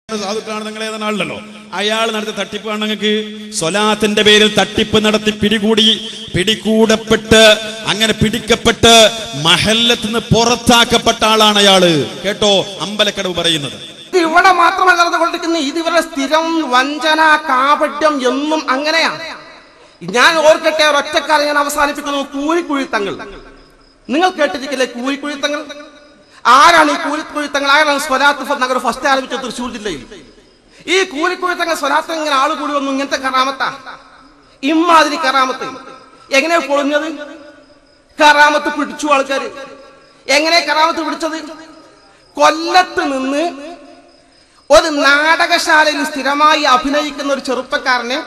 സാധുക്കളാണ് നിങ്ങൾ ഏതാണ് ആളല്ലോ അയാൾ നടത്തിയ തട്ടിപ്പാണ് നിങ്ങൾക്ക് സ്വലാത്തിന്റെ പേരിൽ തട്ടിപ്പ് നടത്തി പിടികൂടി പിടികൂടപ്പെട്ട് അങ്ങനെ പിടിക്കപ്പെട്ട് മഹല്ലത്ത് നിന്ന് പുറത്താക്കപ്പെട്ട ആളാണ് അയാള് കേട്ടോ അമ്പലക്കടവ് പറയുന്നത് ഇത് ഇവിടെ മാത്രമല്ല നടന്നുകൊണ്ടിരിക്കുന്നത് ഇത് ഇവരുടെ സ്ഥിരം വഞ്ചന കാപട്യം എന്നും അങ്ങനെയാണ് ഞാൻ ഓർക്കട്ടെ ഒരൊറ്റക്കാലം ഞാൻ അവസാനിപ്പിക്കുന്നു കൂലിക്കുഴിത്തങ്ങൾ നിങ്ങൾ കേട്ടിരിക്കില്ലേ കൂലിക്കുഴിത്തങ്ങൾ ആരാണ് ഈ കൂലിക്കുഴിത്തങ്ങൾ ആരാണ് സ്വലാത്ത് ഫ- നഗർ ഫസ്റ്റ് ആരംഭിച്ചത് തൃശ്ശൂർ ജില്ലയിൽ ഈ കൂലിക്കുഴിത്തങ്ങൾ സ്വലാത്ത് ഇങ്ങനെ ആള് കൂടി വന്നു ഇങ്ങനത്തെ കറാമത്താ ഇമ്മാതിരി കറാമത്ത് എങ്ങനെ പൊളിഞ്ഞത് കറാമത്ത് പിടിച്ചു ആൾക്കാര് എങ്ങനെ കറാമത്ത് പിടിച്ചത് കൊല്ലത്ത് നിന്ന് ഒരു നാടകശാലയിൽ സ്ഥിരമായി അഭിനയിക്കുന്ന ഒരു ചെറുപ്പക്കാരനെ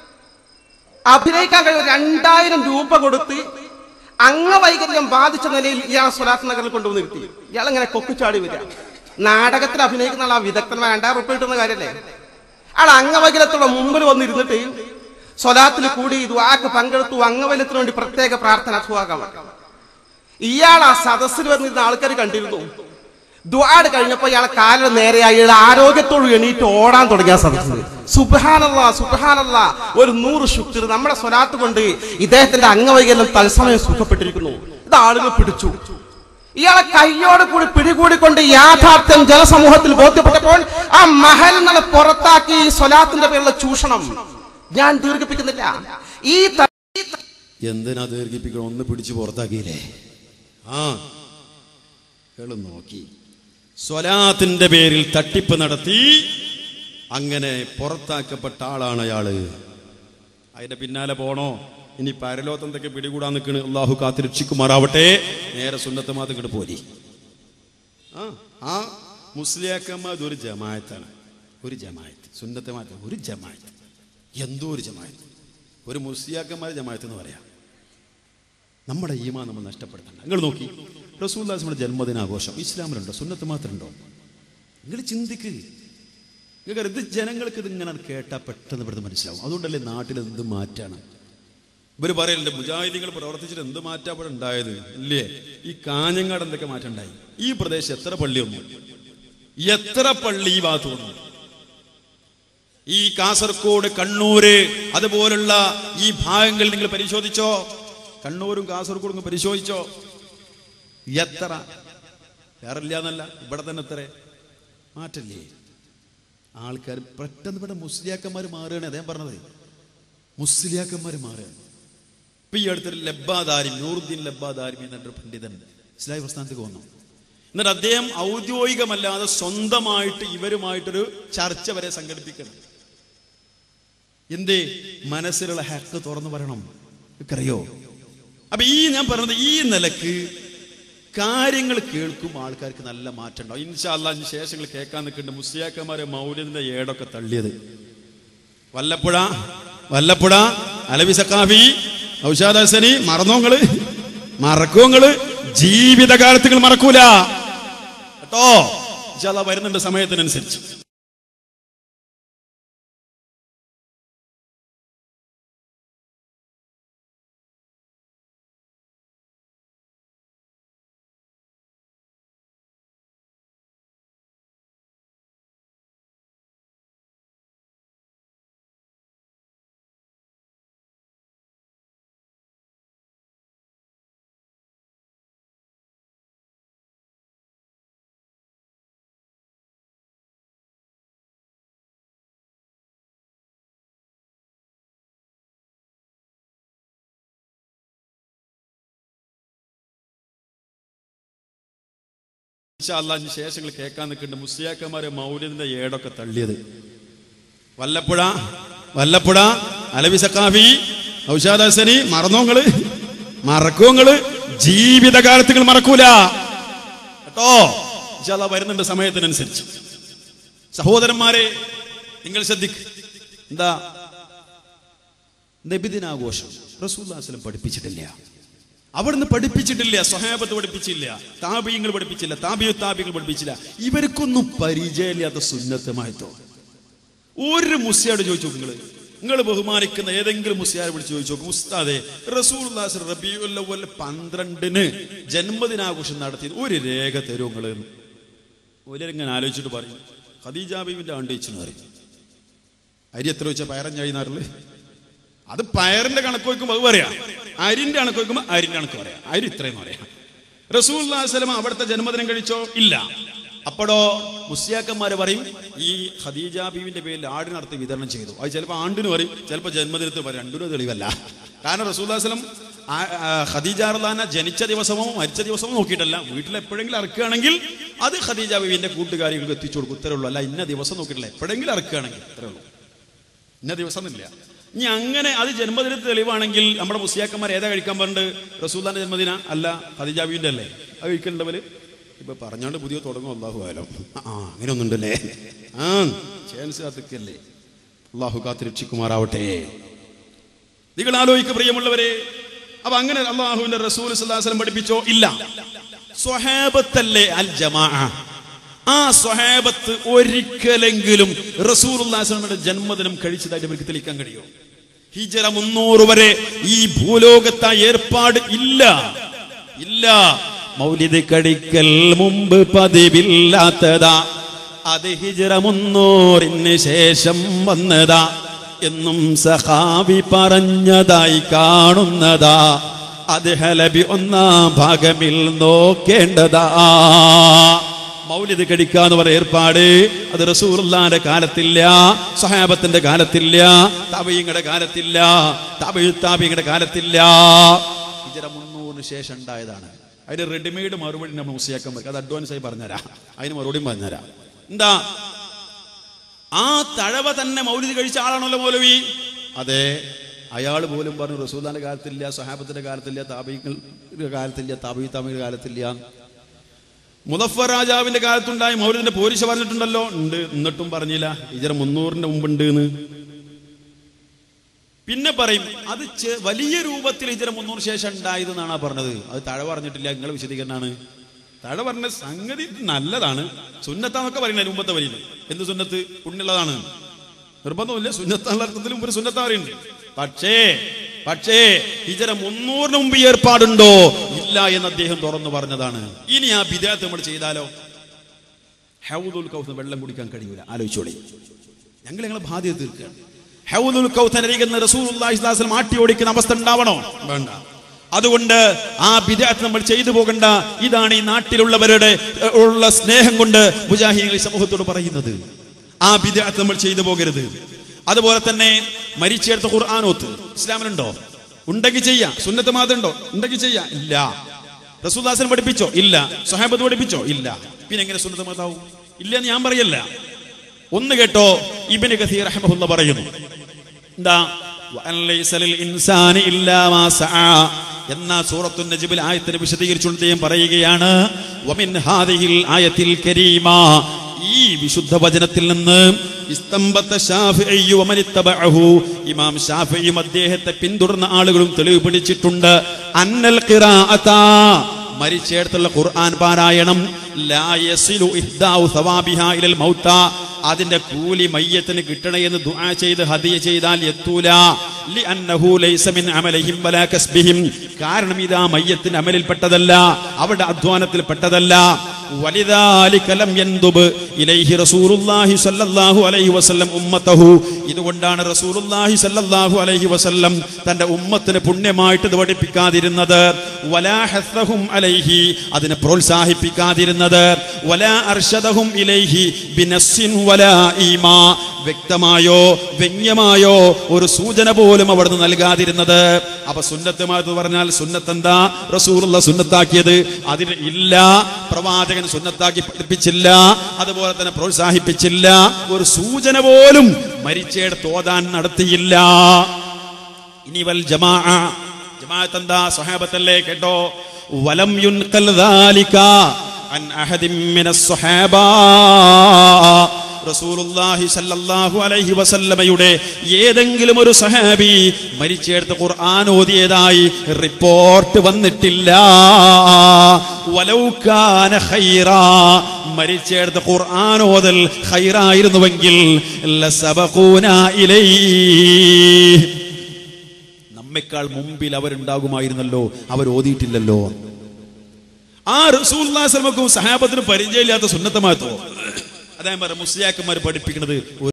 അഭിനയിക്കാൻ കഴിയും രണ്ടായിരം രൂപ കൊടുത്ത് അംഗവൈകല്യം ബാധിച്ച നിലയിൽ ഇയാൾ സ്വലാത്ത് നഗറിൽ കൊണ്ടുവന്ന് നിർത്തി ഇയാൾ ഇങ്ങനെ കൊക്കുചാടി വരിക നാടകത്തിൽ അഭിനയിക്കുന്ന ആൾ ആ വിദഗ്ധന്മാർ രണ്ടായിരം റുപ്യ കിട്ടുന്ന കാര്യല്ലേ ആൾ അംഗവൈകല്യത്തോടെ മുമ്പിൽ വന്നിരുന്നിട്ട് സ്വലാത്തിൽ കൂടി ദ്വാക്ക് പങ്കെടുത്തു അംഗവൈകല്യത്തിന് വേണ്ടി പ്രത്യേക പ്രാർത്ഥന സുഖാകാൻ ഇയാൾ ആ സദസ്സിൽ വന്നിരുന്ന ആൾക്കാർ കണ്ടിരുന്നു ദ്വാട് കഴിഞ്ഞപ്പോ ഇയാളെ കാലിന് നേരെയായി ഇയാൾ ആരോഗ്യത്തോട് എണീറ്റ് ഓടാൻ തുടങ്ങിയ സദസ്സിൽ സുബാനല്ല സുബാനല്ല ഒരു നൂറ് ശുക്ർ നമ്മുടെ സ്വലാത്ത് കൊണ്ട് ഇദ്ദേഹത്തിന്റെ അംഗവൈകല്യം തത്സമയം സുഖപ്പെട്ടിരിക്കുന്നു ഇത് ആളുകൾ പിടിച്ചു ഇയാളെ കയ്യോട് കൂടി പിടികൂടിക്കൊണ്ട് യാഥാർത്ഥ്യം ജനസമൂഹത്തിൽ ബോധ്യപ്പെട്ടപ്പോൾ ആ മഹൽ നിന്നെ പുറത്താക്കി ഈ സ്വലാത്തിന്റെ പേരിലുള്ള ചൂഷണം ഞാൻ ദീർഘിപ്പിക്കുന്നില്ല ഈ ത- എന്തിനാ ദീർഘിപ്പിക്കണം ഒന്ന് പിടിച്ച് പുറത്താക്കിയില്ലേ ആ കേളു നോക്കി സ്വലാത്തിന്റെ പേരിൽ തട്ടിപ്പ് നടത്തി അങ്ങനെ പുറത്താക്കപ്പെട്ട ആളാണ് അയാള് അതിന്റെ പിന്നാലെ പോണോ ഇനി പരലോകത്ത് എന്തൊക്കെ പിടികൂടാൻ നിൽക്കണ് അള്ളാഹു കാത്തിരക്ഷിക്കുമാറാവട്ടെ നേരെ സുന്നത്ത് മാത്രം ഇങ്ങോട്ട് പോരി ആ ആ മുസ്ലിയാക്കന്മാർ ഒരു ജമായത്താണ് ഒരു ജമായത്ത് സുന്നത്തെ മാറ്റം ഒരു ജമായത്ത് എന്തോ ഒരു ജമായത്ത് ഒരു മുസ്ലിയാക്കന്മാർ ജമായത്ത് എന്ന് പറയാം നമ്മുടെ ഈമാ നമ്മൾ നഷ്ടപ്പെടുത്തണ്ട നിങ്ങൾ നോക്കി റസൂല്ലാസിന്റെ ജന്മദിനാഘോഷം ഇസ്ലാമിലുണ്ടോ സുന്നത്ത് മാത്രമുണ്ടോ നിങ്ങൾ ചിന്തിക്ക് നിങ്ങൾക്ക് ഇത് ജനങ്ങൾക്ക് ഇത് ഇങ്ങനെ കേട്ടാൽ പെട്ടെന്ന് ഇവിടുന്ന് മനസ്സിലാവും അതുകൊണ്ടല്ലേ നാട്ടിൽ എന്ത് മാറ്റാണ് ഇവർ പറയലുണ്ട് മുജാഹിദികൾ പ്രവർത്തിച്ചിട്ട് എന്ത് മാറ്റാ ഇവിടെ ഉണ്ടായത് ഇല്ലേ ഈ കാഞ്ഞങ്ങാട് എന്തൊക്കെ മാറ്റം ഉണ്ടായി ഈ പ്രദേശം എത്ര പള്ളി വന്നു എത്ര പള്ളി ഈ ഭാഗത്ത് വന്നു ഈ കാസർഗോഡ് കണ്ണൂര് അതുപോലുള്ള ഈ ഭാഗങ്ങൾ നിങ്ങൾ പരിശോധിച്ചോ കണ്ണൂരും കാസർഗോഡും നിങ്ങൾ പരിശോധിച്ചോ എത്ര വേറെ ഇല്ലാന്നല്ല ഇവിടെ തന്നെ എത്ര മാറ്റല്ലേ ആൾക്കാർ പെട്ടെന്ന് ഇവിടെ മുസ്ലിയാക്കന്മാർ മാറുകയാണ് അദ്ദേഹം പറഞ്ഞത് മുസ്ലിയാക്കന്മാർ മാറുകയാണ് ഇപ്പൊ ഈ അടുത്തൊരു ലബ്ബാദാരി നൂറുദ്ദീൻ ലബ്ബാദാരി എന്നൊരു പണ്ഡിതൻ ഇസ്ലാഹി പ്രസ്ഥാനത്തേക്ക് വന്നു എന്നിട്ട് അദ്ദേഹം ഔദ്യോഗികമല്ലാതെ സ്വന്തമായിട്ട് ഇവരുമായിട്ടൊരു ചർച്ച വരെ സംഘടിപ്പിക്കണം എന്തേ മനസ്സിലുള്ള ഹാക്ക് തുറന്നു പറയണം അറിയോ അപ്പൊ ഈ ഞാൻ പറഞ്ഞത് ഈ നിലക്ക് കാര്യങ്ങൾ കേൾക്കുമ്പോൾ ആൾക്കാർക്ക് നല്ല മാറ്റം ഉണ്ടാവും ഇൻഷാല്ല അതിന് ശേഷങ്ങൾ കേൾക്കാൻ നിൽക്കുന്നുണ്ട് മുസ്ലിയാക്കന്മാരെ മൗര്യത്തിന്റെ ഏടൊക്കെ തള്ളിയത് വല്ലപ്പുഴ വല്ലപ്പുഴ അലവി സക്കാഫി ഔഷാദ് ഹസനി മറന്നോങ്ങള് മറക്കുങ്ങള് ജീവിതകാലത്ത് നിങ്ങൾ മറക്കൂല കേട്ടോ ഇൻഷാല്ലാ വരുന്നുണ്ട് സമയത്തിനനുസരിച്ച് ഇൻഷാല്ലാ അതിന് ശേഷങ്ങൾ കേൾക്കാൻ നിൽക്കുന്നുണ്ട് മുസ്ലിയാക്കന്മാരെ മൗര്യത്തിന്റെ ഏടൊക്കെ തള്ളിയത് വല്ലപ്പുഴ വല്ലപ്പുഴ അലവി സക്കാഫി ഔഷാദ് ഹസനി മറന്നോങ്ങള് മറക്കുങ്ങള് ജീവിതകാലത്ത് നിങ്ങൾ മറക്കൂല കേട്ടോ ഇൻഷാല്ലാ വരുന്നുണ്ട് സമയത്തിനനുസരിച്ച് സഹോദരന്മാരെ നിങ്ങൾ ശ്രദ്ധിക്ക് എന്താ നബിദിനാഘോഷം റസൂല്ലാസ്ലം പഠിപ്പിച്ചിട്ടില്ല അവിടുന്ന് പഠിപ്പിച്ചിട്ടില്ല സ്വഹാബത്ത് പഠിപ്പിച്ചില്ല താപിയങ്ങൾ പഠിപ്പിച്ചില്ല താപിയോ താപികൾ പഠിപ്പിച്ചില്ല ഇവർക്കൊന്നും പരിചയമില്ലാത്ത സുന്നത്തമായിട്ടോ ഒരു മുസ്ലിയോട് ചോദിച്ചു നോക്ക് നിങ്ങള് നിങ്ങൾ ബഹുമാനിക്കുന്ന ഏതെങ്കിലും മുസ്ലിയാരെ വിളിച്ച് ചോദിച്ചു നോക്കും ഉസ്താദെ റസൂൽ റബിയുൽ പന്ത്രണ്ടിന് ജന്മദിനാഘോഷം നടത്തി ഒരു രേഖ തരുമോ നിങ്ങള് ഒരിങ്ങനെ ആലോചിച്ചിട്ട് പറയും ഖദീജ ബീവിന്റെ ആണ്ട് വെച്ചെന്ന് പറയും അരി എത്ര വെച്ചാൽ പയറഞ്ഞഴിനാറില് അത് പയറിന്റെ കണക്ക് വയ്ക്കുമ്പോൾ അത് പറയാം അരിന്റെ കണക്ക് വയ്ക്കുമ്പോൾ അരിന്റെ കണക്ക് പറയാം അരി ഇത്രയും പറയാം റസൂൽ സ്വലം അവിടുത്തെ ജന്മദിനം കഴിച്ചോ ഇല്ല അപ്പോഴോ മുസ്ലിയാക്കന്മാർ പറയും ഈ ഖദീജ ബീവിന്റെ പേരിൽ ആടിനടുത്ത് വിതരണം ചെയ്തു അത് ചിലപ്പോൾ ആണ്ടിന് പറയും ചിലപ്പോൾ ജന്മദിനത്തിന് പറയും രണ്ടിനും തെളിവല്ല കാരണം റസൂൽ വസ്ലം ഖദീജ റലാന ജനിച്ച ദിവസമോ മരിച്ച ദിവസമോ നോക്കിയിട്ടല്ല വീട്ടിൽ എപ്പോഴെങ്കിലും ഇറക്കുകയാണെങ്കിൽ അത് ഖദീജ ബീവിന്റെ കൂട്ടുകാരികൾക്ക് എത്തിച്ചു കൊടുക്കും ഇത്രേ ഉള്ളൂ അല്ല ഇന്ന ദിവസം നോക്കിയിട്ടില്ല എപ്പോഴെങ്കിലും ഇറക്കുകയാണെങ്കിൽ ഇത്രേ ഉള്ളൂ ഇന്ന ദിവസം എന്നില്ല ഇനി അങ്ങനെ അത് ജന്മദിനത്തിൽ തെളിവാണെങ്കിൽ നമ്മുടെ മുസ്ലിയാക്കന്മാർ ഏതാ കഴിക്കാൻ പറഞ്ഞിട്ട് റസൂല്ലാന്റെ ജന്മദിന അല്ല ഖദീജാബിന്റെ അല്ലേ അത് കഴിക്കണ്ടവര് ഇപ്പൊ പറഞ്ഞോണ്ട് പുതിയ തുടങ്ങും അള്ളാഹു ആലം ആ അങ്ങനെ ഒന്നുണ്ടല്ലേ ആ ചാൻസ് കാത്തിക്കല്ലേ അള്ളാഹു കാത്ത് രക്ഷിക്കുമാറാവട്ടെ നിങ്ങൾ ആലോചിക്കുക പ്രിയമുള്ളവരെ അപ്പൊ അങ്ങനെ അള്ളാഹുവിന്റെ റസൂൽ സല്ലാസ്ലം പഠിപ്പിച്ചോ ഇല്ല സ്വഹാബത്തല്ലേ അൽ ജമാ ആ സ്വഹാബത്ത് ഒരിക്കലെങ്കിലും റസൂലുള്ളാഹിയുടെ ജന്മദിനം കഴിച്ചതായിട്ട് അവർക്ക് തെളിയിക്കാൻ കഴിയും ഹിജറ മുന്നൂറ് വരെ ഈ ഭൂലോകത്ത് ആ ഏർപ്പാട് ഇല്ല ഇല്ല മൗലിദ് കടിക്കൽ മുമ്പ് പതിവില്ലാത്തതാ അത് ഹിജറ മുന്നൂറിന് ശേഷം വന്നതാ എന്നും സഹാബി പറഞ്ഞതായി കാണുന്നതാ അത് ഹലബി ഒന്നാം ഭാഗമിൽ നോക്കേണ്ടതാ മൗലിദ് കടിക്കാന്ന് പറയുന്ന ഏർപ്പാട് അത് റസൂറുല്ലാന്റെ കാലത്തില്ല സഹാബത്തിന്റെ കാലത്തില്ല തബയിങ്ങളുടെ കാലത്തില്ല തബയു താബിയുടെ കാലത്തില്ല ഇജറ മുന്നൂറിന് ശേഷം ഉണ്ടായതാണ് അതിന് റെഡിമെയ്ഡ് മറുപടി നമ്മൾ മുസിയാക്കാൻ പറ്റും അത് അഡ്വാൻസ് ആയി പറഞ്ഞുതരാം അതിന് മറുപടിയും പറഞ്ഞുതരാം എന്താ ആ തഴവ തന്നെ മൗലിദ് കഴിച്ച ആളാണല്ലോ മൗലവി അതെ അയാൾ പോലും പറഞ്ഞു റസൂദാന്റെ കാലത്തില്ല സഹാബത്തിന്റെ കാലത്തില്ല താബികളുടെ കാലത്തില്ല താബി താബിയുടെ കാലത്തില്ല മുദഫർ രാജാവിന്റെ കാലത്തുണ്ടായി മൗലിദിന്റെ പോലീസ് പറഞ്ഞിട്ടുണ്ടല്ലോ ഉണ്ട് എന്നിട്ടും പറഞ്ഞില്ല ഇജറ മുന്നൂറിന്റെ മുമ്പുണ്ട് എന്ന് പിന്നെ പറയും അത് ചെ- വലിയ രൂപത്തിൽ ഇജറ മുന്നൂറ് ശേഷം ഉണ്ടായതെന്നാണ് ആ പറഞ്ഞത് അത് തഴ പറഞ്ഞിട്ടില്ല നിങ്ങൾ വിശദീകരണമാണ് തഴ പറഞ്ഞ സംഗതി നല്ലതാണ് സുന്നത്താന്നൊക്കെ പറയുന്നത് മുമ്പത്തെ വരിയിൽ എന്ത് സുന്നത്ത് പുണ്യുള്ളതാണ് നിർബന്ധമില്ല സുന്നത്താനുള്ള അർത്ഥത്തിൽ മുമ്പ് ഒരു സുന്നത്ത പറയുന്നുണ്ട് പക്ഷേ പക്ഷേ ഇതര മുന്നൂറിന് മുമ്പ് ഈ ഏർപ്പാടുണ്ടോ ഇല്ല എന്ന് അദ്ദേഹം തുറന്നു പറഞ്ഞതാണ് ഇനി ആ വിദേഹത്ത് നമ്മൾ ചെയ്താലോ ഹൗദുൽ കൗത്ത് വെള്ളം കുടിക്കാൻ കഴിയൂല ആലോചിച്ചോളി ഞങ്ങൾ ഞങ്ങളെ ബാധ്യത തീർക്കുകയാണ് ഹൗദുൽ കൗത്തനരികുന്ന റസൂൽ ആട്ടി ഓടിക്കുന്ന അവസ്ഥ ഉണ്ടാവണോ വേണ്ട അതുകൊണ്ട് ആ വിദേഹത്ത് നമ്മൾ ചെയ്തു പോകണ്ട ഇതാണ് ഈ നാട്ടിലുള്ളവരുടെ ഏഹ്, ഉള്ള സ്നേഹം കൊണ്ട് മുജാഹിദീങ്ങൾ ഈ സമൂഹത്തോട് പറയുന്നത് ആ വിദേഹത്ത് നമ്മൾ ചെയ്തു പോകരുത് അതുപോലെ തന്നെ മരിച്ചെടുത്ത ഖുർആാനോത്ത് ഇസ്ലാമിലുണ്ടോ ഉണ്ടെങ്കിൽ ചെയ്യാം സുന്നത്ത് മാതുണ്ടോ ഉണ്ടെങ്കിൽ ചെയ്യാം ഇല്ല റസൂദാസൻ പഠിപ്പിച്ചോ ഇല്ല സഹാബത്ത് പഠിപ്പിച്ചോ ഇല്ല പിന്നെ എങ്ങനെ സുന്നത്ത് മാതാവും ഇല്ല എന്ന് ഞാൻ പറയല്ല ഒന്ന് കേട്ടോ ഇബിന് കസീർ റഹ്മഹുല്ല പറയുന്നു എന്താ വഅൻ ലൈസ ലിൽ ഇൻസാനി ഇല്ലാ മാ സആ എന്ന സൂറത്തു നജ്മിൽ ആയത്തിനെ വിശദീകരിച്ചുകൊണ്ട് അദ്ദേഹം പറയുകയാണ് വമിൻ ഹാദിഹിൽ ആയത്തിൽ കരീമ ഈ വിശുദ്ധ വചനത്തിൽ നിന്ന് ഇസ്തംബത്ത ശാഫിഈ വമനിത്തബഅഹു ഇമാം ഷാഫിയും അദ്ദേഹത്തെ പിന്തുടർന്ന ആളുകളും തെളിവ് പിടിച്ചിട്ടുണ്ട് അന്നൽ ഖിറാഅത മരിച്ചേടത്തുള്ള ഖുർആൻ പാരായണം ലാ യസിലു ഇഹ്ദാഉ സവാബിഹാ ഇലൽ മൗത്ത അതിന്റെ കൂലി മയ്യത്തിന് കിട്ടണേ എന്ന് ദുആ ചെയ്ത് ഹദിയ ചെയ്താൽ എത്തൂല ലിഅന്നഹു ലൈസ മിൻ അമലിഹിം വലാ കസ്ബിഹിം കാരണം ഇതാ മയ്യത്തിന്റെ അമലിൽ പെട്ടതല്ല അവരുടെ അധ്വാനത്തിൽ പെട്ടതല്ല വലിദാലിക ലം യൻദുബ് ഇലൈഹി റസൂലുള്ളാഹി സ്വല്ലല്ലാഹു അലൈഹി വസല്ലം ഉമ്മത്തഹു ഇതുകൊണ്ടാണ് റസൂലുള്ളാഹി സ്വല്ലല്ലാഹു അലൈഹി വസല്ലം തന്റെ ഉമ്മത്തിന് പുണ്യമായിട്ട് ഇത് പഠിപ്പിക്കാതിരുന്നത് വലാ ഹസ്സഹും അലൈഹി അതിനെ പ്രോത്സാഹിപ്പിക്കാതിരുന്നത് വലാ അർഷദഹും ഇലൈഹി ബിനസ്സിൻ വലാ ഈമാ വ്യക്തമായോ വ്യംഗ്യമായോ ഒരു സൂചന പോലും അവിടുന്ന് നൽകാതിരുന്നത് അപ്പൊ സുന്നത്തുമായിട്ട് പറഞ്ഞാൽ സുന്നത്ത് എന്താ റസൂലുള്ള സുന്നത്താക്കിയത് അതിന് ഇല്ല പ്രവാചകൻ സുന്നത്താക്കി പഠിപ്പിച്ചില്ല അതുപോലെ തന്നെ പ്രോത്സാഹിപ്പിച്ചില്ല ഒരു സൂചന പോലും മരിച്ചേടത്ത് ഓതാൻ നടത്തിയില്ല ഇനി വൽ ജമാ ജമാഅത്ത് എന്താ സ്വഹാബത്തല്ലേ കേട്ടോ വലം യുൻകൽ ذلك عن أحد من الصحابة റസൂലുള്ളാഹി സല്ലല്ലാഹു അലൈഹി വസല്ലമയുടെ ഏതെങ്കിലും ഒരു സഹാബി മരിച്ചെടുത്ത് ഖുർആൻ ഓതിയതായി റിപ്പോർട്ട് വന്നിട്ടില്ല വലൗ കാന ഖൈറാ മരിച്ചെടുത്ത് ഖുർആൻ ഓതൽ ഖൈറായിരുന്നുവെങ്കിൽ ലസബഖൂന ഇലൈഹി നമ്മെക്കാൾ മുമ്പിൽ അവരുണ്ടാകുമായിരുന്നല്ലോ അവർ ഓതിയിട്ടില്ലല്ലോ ആ റസൂൽക്കും സഹാബത്തിന് പരിചയമില്ലാത്ത സുന്നത്തമാത്തോ അദ്ദേഹം പറയാം മുസ്ലിയാക്കന്മാർ പഠിപ്പിക്കുന്നത്